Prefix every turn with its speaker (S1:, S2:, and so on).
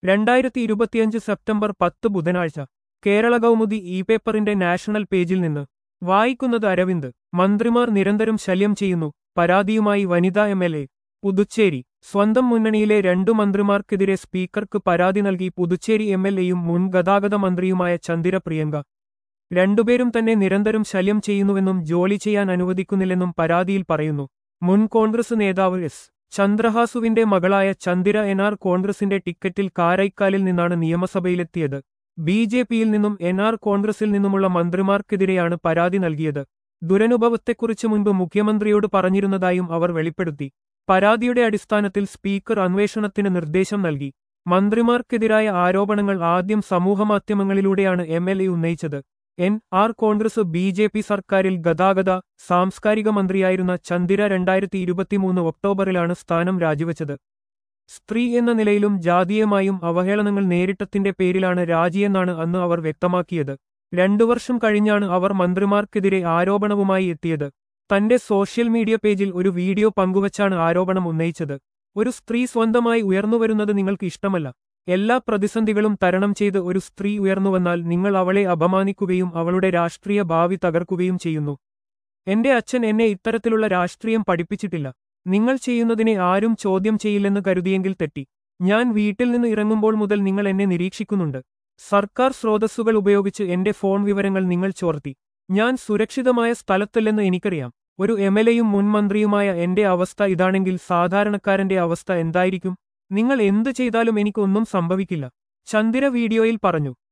S1: രണ്ടായിരത്തി ഇരുപത്തിയഞ്ച് സെപ്റ്റംബർ പത്ത് ബുധനാഴ്ച കേരള കൗമുദി ഇ പേപ്പറിന്റെ നാഷണൽ പേജിൽ നിന്ന് വായിക്കുന്നത് അരവിന്ദ് മന്ത്രിമാർ നിരന്തരം ശല്യം ചെയ്യുന്നു പരാതിയുമായി വനിതാ എം എൽ എ പുതുച്ചേരി സ്വന്തം മുന്നണിയിലെ രണ്ടു മന്ത്രിമാർക്കെതിരെ സ്പീക്കർക്ക് പരാതി നൽകി പുതുച്ചേരി എം എൽ എയും മുൻ ഗതാഗത മന്ത്രിയുമായ ചന്ദിര പ്രിയങ്ക രണ്ടുപേരും തന്നെ നിരന്തരം ശല്യം ചെയ്യുന്നുവെന്നും ജോലി ചെയ്യാൻ അനുവദിക്കുന്നില്ലെന്നും പരാതിയിൽ പറയുന്നു മുൻ കോൺഗ്രസ് നേതാവ് എസ് ചന്ദ്രഹാസുവിന്റെ മകളായ ചന്ദിര എൻ ആർ കോൺഗ്രസിന്റെ ടിക്കറ്റിൽ കാരൈക്കാലിൽ നിന്നാണ് നിയമസഭയിലെത്തിയത് ബി ജെ പിയിൽ നിന്നും എൻ ആർ കോൺഗ്രസിൽ നിന്നുമുള്ള മന്ത്രിമാർക്കെതിരെയാണ് പരാതി നൽകിയത് ദുരനുഭവത്തെക്കുറിച്ച് മുൻപ് മുഖ്യമന്ത്രിയോട് പറഞ്ഞിരുന്നതായും അവർ വെളിപ്പെടുത്തി പരാതിയുടെ അടിസ്ഥാനത്തിൽ സ്പീക്കർ അന്വേഷണത്തിന് നിർദ്ദേശം നൽകി മന്ത്രിമാർക്കെതിരായ ആരോപണങ്ങൾ ആദ്യം സമൂഹമാധ്യമങ്ങളിലൂടെയാണ് എം എൽ എ ഉന്നയിച്ചത് N R Congress B J P സർക്കാരിൽ ഗതാഗത സാംസ്കാരിക മന്ത്രിയായിരുന്ന ചന്ദിര രണ്ടായിരത്തി ഇരുപത്തിമൂന്ന് ഒക്ടോബറിലാണ് സ്ഥാനം രാജിവച്ചത് സ്ത്രീ എന്ന നിലയിലും ജാതീയമായും അവഹേളനങ്ങൾ നേരിട്ടത്തിന്റെ പേരിലാണ് രാജിയെന്നാണ് അന്ന് അവർ വ്യക്തമാക്കിയത് രണ്ടു വർഷം കഴിഞ്ഞാണ് അവർ മന്ത്രിമാർക്കെതിരെ ആരോപണവുമായി എത്തിയത് തന്റെ സോഷ്യൽ മീഡിയ പേജിൽ ഒരു വീഡിയോ പങ്കുവച്ചാണ് ആരോപണം ഉന്നയിച്ചത് ഒരു സ്ത്രീ സ്വന്തമായി ഉയർന്നുവരുന്നത് നിങ്ങൾക്ക് ഇഷ്ടമല്ല എല്ലാ പ്രതിസന്ധികളും തരണം ചെയ്ത് ഒരു സ്ത്രീ ഉയർന്നുവന്നാൽ നിങ്ങൾ അവളെ അപമാനിക്കുകയും അവളുടെ രാഷ്ട്രീയ ഭാവി തകർക്കുകയും ചെയ്യുന്നു എന്റെ അച്ഛൻ എന്നെ ഇത്തരത്തിലുള്ള രാഷ്ട്രീയം പഠിപ്പിച്ചിട്ടില്ല നിങ്ങൾ ചെയ്യുന്നതിനെ ആരും ചോദ്യം ചെയ്യില്ലെന്ന് കരുതിയെങ്കിൽ തെറ്റി ഞാൻ വീട്ടിൽ നിന്ന് ഇറങ്ങുമ്പോൾ മുതൽ നിങ്ങൾ എന്നെ നിരീക്ഷിക്കുന്നുണ്ട് സർക്കാർ സ്രോതസ്സുകൾ ഉപയോഗിച്ച് എന്റെ ഫോൺ വിവരങ്ങൾ നിങ്ങൾ ചോർത്തി ഞാൻ സുരക്ഷിതമായ സ്ഥലത്തല്ലെന്ന് എനിക്കറിയാം ഒരു എംഎൽഎയും മുൻ മന്ത്രിയുമായ എന്റെ അവസ്ഥ ഇതാണെങ്കിൽ സാധാരണക്കാരന്റെ അവസ്ഥ എന്തായിരിക്കും നിങ്ങൾ എന്തു ചെയ്താലും എനിക്കൊന്നും സംഭവിക്കില്ല ചന്ദിര വീഡിയോയിൽ പറഞ്ഞു